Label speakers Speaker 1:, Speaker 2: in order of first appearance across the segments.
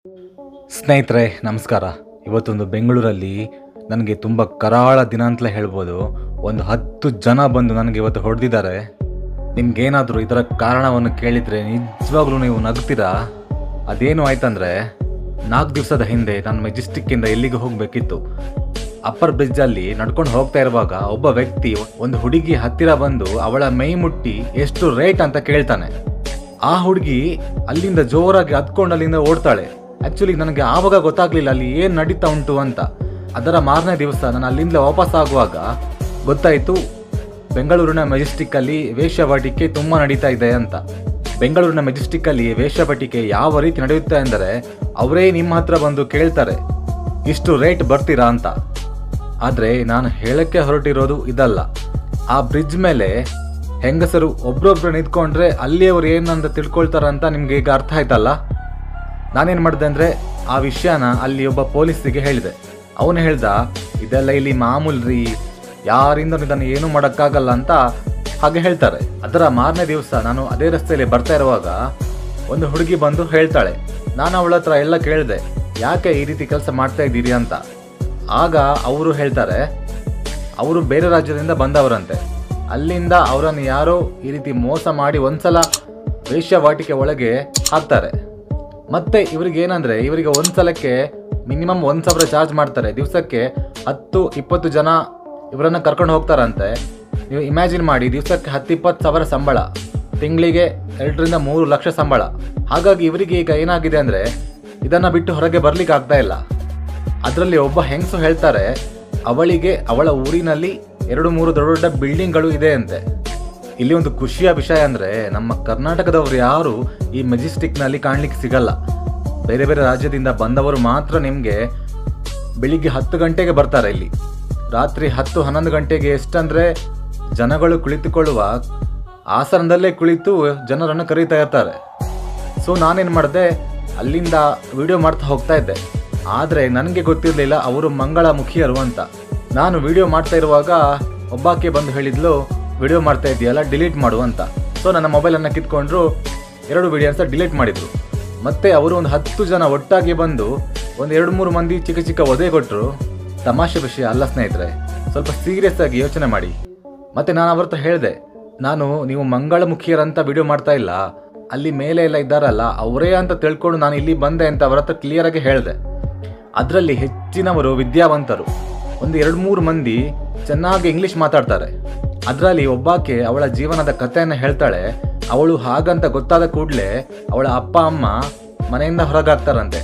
Speaker 1: ಸ್ನೇಹಿತರೆ ನಮಸ್ಕಾರ ಇವತ್ತೊಂದು ಬೆಂಗಳೂರಲ್ಲಿ ನನಗೆ ತುಂಬ ಕರಾಳ ದಿನ ಅಂತಲೇ ಹೇಳ್ಬೋದು ಒಂದು ಹತ್ತು ಜನ ಬಂದು ನನಗೆ ಇವತ್ತು ಹೊಡೆದಿದ್ದಾರೆ ನಿಮ್ಗೇನಾದರೂ ಇದರ ಕಾರಣವನ್ನು ಕೇಳಿದರೆ ನಿಜವಾಗ್ಲೂ ನೀವು ನಗ್ತೀರಾ ಅದೇನು ಆಯ್ತಂದರೆ ನಾಲ್ಕು ದಿವಸದ ಹಿಂದೆ ನಾನು ಮೆಜೆಸ್ಟಿಕ್ಕಿಂದ ಎಲ್ಲಿಗೆ ಹೋಗಬೇಕಿತ್ತು ಅಪ್ಪರ್ ಬ್ರಿಡ್ಜಲ್ಲಿ ನಡ್ಕೊಂಡು ಹೋಗ್ತಾ ಇರುವಾಗ ಒಬ್ಬ ವ್ಯಕ್ತಿ ಒಂದು ಹುಡುಗಿ ಹತ್ತಿರ ಬಂದು ಅವಳ ಮೈ ಮುಟ್ಟಿ ಎಷ್ಟು ರೇಟ್ ಅಂತ ಕೇಳ್ತಾನೆ ಆ ಹುಡುಗಿ ಅಲ್ಲಿಂದ ಜೋರಾಗಿ ಹತ್ಕೊಂಡು ಅಲ್ಲಿಂದ ಓಡ್ತಾಳೆ ಆಕ್ಚುಲಿ ನನಗೆ ಆವಾಗ ಗೊತ್ತಾಗ್ಲಿಲ್ಲ ಅಲ್ಲಿ ಏನ್ ನಡೀತಾ ಉಂಟು ಅಂತ ಅದರ ಮಾರನೇ ದಿವಸ ನಾನು ಅಲ್ಲಿಂದ ವಾಪಸ್ ಆಗುವಾಗ ಗೊತ್ತಾಯ್ತು ಬೆಂಗಳೂರಿನ ಮೆಜೆಸ್ಟಿಕ್ ಅಲ್ಲಿ ವೇಶ್ಯಾವಾಟಿಕೆ ತುಂಬಾ ನಡೀತಾ ಇದೆ ಅಂತ ಬೆಂಗಳೂರಿನ ಮೆಜೆಸ್ಟಿಕ್ ಅಲ್ಲಿ ವೇಶ್ಯಾವಾಟಿಕೆ ಯಾವ ರೀತಿ ನಡೆಯುತ್ತೆ ಅಂದರೆ ಅವರೇ ನಿಮ್ಮ ಹತ್ರ ಬಂದು ಕೇಳ್ತಾರೆ ಇಷ್ಟು ರೇಟ್ ಬರ್ತೀರಾ ಅಂತ ಆದ್ರೆ ನಾನು ಹೇಳಕ್ಕೆ ಹೊರಟಿರೋದು ಇದಲ್ಲ ಆ ಬ್ರಿಡ್ಜ್ ಮೇಲೆ ಹೆಂಗಸರು ಒಬ್ರೊಬ್ರು ನಿಂತ್ಕೊಂಡ್ರೆ ಅಲ್ಲಿಯವ್ರು ಏನಂತ ತಿಳ್ಕೊಳ್ತಾರಂತ ನಿಮ್ಗೆ ಈಗ ಅರ್ಥ ಆಯ್ತಲ್ಲ ನಾನೇನ್ ಮಾಡಿದೆ ಅಂದ್ರೆ ಆ ವಿಷಯನ ಅಲ್ಲಿ ಒಬ್ಬ ಪೊಲೀಸಿಗೆ ಹೇಳಿದೆ ಅವನು ಹೇಳ್ದ ಇದೆಲ್ಲ ಇಲ್ಲಿ ಮಾಮೂಲ್ರಿ ಯಾರಿಂದ ಇದನ್ನು ಏನು ಮಾಡೋಕ್ಕಾಗಲ್ಲ ಅಂತ ಹಾಗೆ ಹೇಳ್ತಾರೆ ಅದರ ಮಾರನೇ ದಿವಸ ನಾನು ಅದೇ ರಸ್ತೆಯಲ್ಲಿ ಬರ್ತಾ ಇರುವಾಗ ಒಂದು ಹುಡುಗಿ ಬಂದು ಹೇಳ್ತಾಳೆ ನಾನು ಅವಳ ಹತ್ರ ಎಲ್ಲ ಕೇಳಿದೆ ಯಾಕೆ ಈ ರೀತಿ ಕೆಲಸ ಮಾಡ್ತಾ ಇದ್ದೀರಿ ಅಂತ ಆಗ ಅವರು ಹೇಳ್ತಾರೆ ಅವರು ಬೇರೆ ರಾಜ್ಯದಿಂದ ಬಂದವರಂತೆ ಅಲ್ಲಿಂದ ಅವರನ್ನು ಯಾರೋ ಈ ರೀತಿ ಮೋಸ ಮಾಡಿ ಒಂದ್ಸಲ ವೇಶ್ಯಾವಾಟಿಕೆ ಒಳಗೆ ಹಾಕ್ತಾರೆ ಮತ್ತೆ ಇವ್ರಿಗೆ ಏನಂದ್ರೆ ಇವರಿಗೆ ಒಂದ್ಸಲಕ್ಕೆ ಮಿನಿಮಮ್ ಒಂದ್ ಸಾವಿರ ಚಾರ್ಜ್ ಮಾಡ್ತಾರೆ ದಿವಸಕ್ಕೆ ಹತ್ತು ಇಪ್ಪತ್ತು ಜನ ಇವರನ್ನ ಕರ್ಕೊಂಡು ಹೋಗ್ತಾರಂತೆ ನೀವು ಇಮ್ಯಾಜಿನ್ ಮಾಡಿ ದಿವಸಕ್ಕೆ ಹತ್ತು ಇಪ್ಪತ್ತು ಸಾವಿರ ಸಂಬಳ ತಿಂಗಳಿಗೆ ಎರಡರಿಂದ ಮೂರು ಲಕ್ಷ ಸಂಬಳ ಹಾಗಾಗಿ ಇವರಿಗೆ ಈಗ ಏನಾಗಿದೆ ಅಂದ್ರೆ ಇದನ್ನ ಬಿಟ್ಟು ಹೊರಗೆ ಬರ್ಲಿಕ್ಕೆ ಆಗ್ತಾ ಇಲ್ಲ ಅದರಲ್ಲಿ ಒಬ್ಬ ಹೆಂಗಸು ಹೇಳ್ತಾರೆ ಅವಳಿಗೆ ಅವಳ ಊರಿನಲ್ಲಿ ಎರಡು ಮೂರು ದೊಡ್ಡ ದೊಡ್ಡ ಬಿಲ್ಡಿಂಗ್ಗಳು ಇದೆ ಅಂತೆ ಇಲ್ಲಿ ಒಂದು ಖುಷಿಯ ವಿಷಯ ಅಂದ್ರೆ ನಮ್ಮ ಕರ್ನಾಟಕದವರು ಯಾರು ಈ ಮೆಜೆಸ್ಟಿಕ್ನಲ್ಲಿ ಕಾಣ್ಲಿಕ್ಕೆ ಸಿಗಲ್ಲ ಬೇರೆ ಬೇರೆ ರಾಜ್ಯದಿಂದ ಬಂದವರು ಮಾತ್ರ ನಿಮಗೆ ಬೆಳಿಗ್ಗೆ ಹತ್ತು ಗಂಟೆಗೆ ಬರ್ತಾರೆ ಇಲ್ಲಿ ರಾತ್ರಿ ಹತ್ತು ಹನ್ನೊಂದು ಗಂಟೆಗೆ ಎಷ್ಟಂದ್ರೆ ಜನಗಳು ಕುಳಿತುಕೊಳ್ಳುವ ಆಸನದಲ್ಲೇ ಕುಳಿತು ಜನರನ್ನು ಕರೀತಾ ಇರ್ತಾರೆ ಸೊ ನಾನೇನು ಮಾಡಿದೆ ಅಲ್ಲಿಂದ ವಿಡಿಯೋ ಮಾಡ್ತಾ ಹೋಗ್ತಾ ಇದ್ದೆ ಆದರೆ ನನಗೆ ಗೊತ್ತಿರಲಿಲ್ಲ ಅವರು ಮಂಗಳ ಮುಖಿಯರು ಅಂತ ನಾನು ವಿಡಿಯೋ ಮಾಡ್ತಾ ಇರುವಾಗ ಒಬ್ಬಾಕೆ ಬಂದು ಹೇಳಿದ್ಲು ವಿಡಿಯೋ ಮಾಡ್ತಾ ಇದೆಯಲ್ಲ ಡಿಲೀಟ್ ಮಾಡು ಅಂತ ಸೊ ನನ್ನ ಮೊಬೈಲನ್ನು ಕಿತ್ಕೊಂಡ್ರು ಎರಡು ವಿಡಿಯೋಸ ಡಿಲೀಟ್ ಮಾಡಿದ್ರು ಮತ್ತೆ ಅವರು ಒಂದು ಹತ್ತು ಜನ ಒಟ್ಟಾಗಿ ಬಂದು ಒಂದು ಎರಡು ಮೂರು ಮಂದಿ ಚಿಕ್ಕ ಚಿಕ್ಕ ಒದೆ ಕೊಟ್ಟರು ತಮಾಷೆ ವಿಷಯ ಅಲ್ಲ ಸ್ನೇಹಿತರೆ ಸ್ವಲ್ಪ ಸೀರಿಯಸ್ ಆಗಿ ಯೋಚನೆ ಮಾಡಿ ಮತ್ತೆ ನಾನು ಅವ್ರ ಹತ್ರ ಹೇಳಿದೆ ನಾನು ನೀವು ಮಂಗಳಮುಖಿಯರಂತ ವಿಡಿಯೋ ಮಾಡ್ತಾ ಇಲ್ಲ ಅಲ್ಲಿ ಮೇಲೆ ಎಲ್ಲ ಇದ್ದಾರಲ್ಲ ಅವರೇ ಅಂತ ತಿಳ್ಕೊಂಡು ನಾನು ಇಲ್ಲಿ ಬಂದೆ ಅಂತ ಅವರ ಹತ್ರ ಕ್ಲಿಯರ್ ಆಗಿ ಹೇಳಿದೆ ಅದರಲ್ಲಿ ಹೆಚ್ಚಿನವರು ವಿದ್ಯಾವಂತರು ಒಂದು ಎರಡು ಮೂರು ಮಂದಿ ಚೆನ್ನಾಗಿ ಇಂಗ್ಲಿಷ್ ಮಾತಾಡ್ತಾರೆ ಅದರಲ್ಲಿ ಒಬ್ಬಾಕೆ ಅವಳ ಜೀವನದ ಕಥೆಯನ್ನು ಹೇಳ್ತಾಳೆ ಅವಳು ಹಾಗಂತ ಗೊತ್ತಾದ ಕೂಡಲೇ ಅವಳ ಅಪ್ಪ ಅಮ್ಮ ಮನೆಯಿಂದ ಹೊರಗಾಗ್ತಾರಂತೆ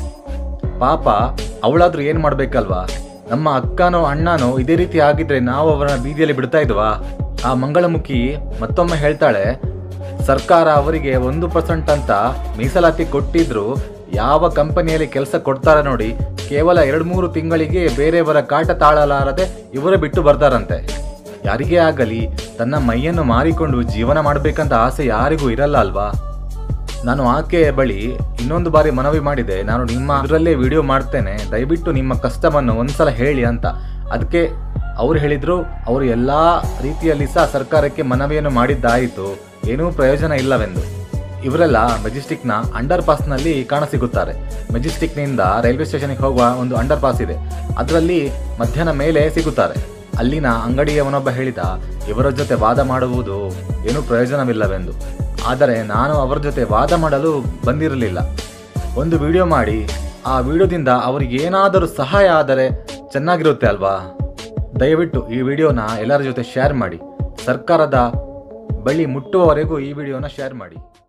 Speaker 1: ಪಾಪ ಅವಳಾದ್ರೂ ಏನ್ ಮಾಡ್ಬೇಕಲ್ವಾ ನಮ್ಮ ಅಕ್ಕನೋ ಅಣ್ಣನೋ ಇದೇ ರೀತಿ ಆಗಿದ್ರೆ ನಾವು ಅವರನ್ನ ಬೀದಿಯಲ್ಲಿ ಬಿಡ್ತಾ ಇದ್ವಾ ಆ ಮಂಗಳಮುಖಿ ಮತ್ತೊಮ್ಮೆ ಹೇಳ್ತಾಳೆ ಸರ್ಕಾರ ಅವರಿಗೆ ಒಂದು ಪರ್ಸೆಂಟ್ ಅಂತ ಮೀಸಲಾತಿ ಕೊಟ್ಟಿದ್ರು ಯಾವ ಕಂಪನಿಯಲ್ಲಿ ಕೆಲಸ ಕೊಡ್ತಾರೆ ನೋಡಿ ಕೇವಲ ಎರಡು ಮೂರು ತಿಂಗಳಿಗೆ ಬೇರೆಯವರ ಕಾಟ ತಾಳಲಾರದೆ ಇವರೇ ಬಿಟ್ಟು ಬರ್ತಾರಂತೆ ಯಾರಿಗೇ ಆಗಲಿ ತನ್ನ ಮೈಯನ್ನು ಮಾರಿಕೊಂಡು ಜೀವನ ಮಾಡಬೇಕಂತ ಆಸೆ ಯಾರಿಗೂ ಇರಲ್ಲ ಅಲ್ವಾ ನಾನು ಆಕೆಯ ಬಳಿ ಇನ್ನೊಂದು ಬಾರಿ ಮನವಿ ಮಾಡಿದೆ ನಾನು ನಿಮ್ಮ ಅದರಲ್ಲೇ ವಿಡಿಯೋ ಮಾಡ್ತೇನೆ ದಯವಿಟ್ಟು ನಿಮ್ಮ ಕಷ್ಟವನ್ನು ಒಂದ್ಸಲ ಹೇಳಿ ಅಂತ ಅದಕ್ಕೆ ಅವ್ರು ಹೇಳಿದ್ರು ಅವರು ಎಲ್ಲಾ ರೀತಿಯಲ್ಲಿ ಸಹ ಸರ್ಕಾರಕ್ಕೆ ಮನವಿಯನ್ನು ಮಾಡಿದ್ದಾಯಿತು ಏನೂ ಪ್ರಯೋಜನ ಇಲ್ಲವೆಂದು ಇವರೆಲ್ಲ ಮೆಜೆಸ್ಟಿಕ್ನ ಅಂಡರ್ ಪಾಸ್ನಲ್ಲಿ ಕಾಣಸಿಗುತ್ತಾರೆ ಮೆಜೆಸ್ಟಿಕ್ನಿಂದ ರೈಲ್ವೆ ಸ್ಟೇಷನ್ಗೆ ಹೋಗುವ ಒಂದು ಅಂಡರ್ ಪಾಸ್ ಇದೆ ಅದರಲ್ಲಿ ಮಧ್ಯಾಹ್ನ ಮೇಲೆ ಸಿಗುತ್ತಾರೆ ಅಲ್ಲಿನ ಅಂಗಡಿಯವನೊಬ್ಬ ಹೇಳಿದ ಇವರ ಜೊತೆ ವಾದ ಮಾಡುವುದು ಏನೂ ಪ್ರಯೋಜನವಿಲ್ಲವೆಂದು ಆದರೆ ನಾನು ಅವರ ಜೊತೆ ವಾದ ಮಾಡಲು ಬಂದಿರಲಿಲ್ಲ ಒಂದು ವಿಡಿಯೋ ಮಾಡಿ ಆ ವಿಡಿಯೋದಿಂದ ಅವರಿಗೆ ಏನಾದರೂ ಸಹಾಯ ಆದರೆ ಚೆನ್ನಾಗಿರುತ್ತೆ ಅಲ್ವಾ ದಯವಿಟ್ಟು ಈ ವಿಡಿಯೋನ ಎಲ್ಲರ ಜೊತೆ ಶೇರ್ ಮಾಡಿ ಸರ್ಕಾರದ ಬಳಿ ಮುಟ್ಟುವವರೆಗೂ ಈ ವಿಡಿಯೋನ ಶೇರ್ ಮಾಡಿ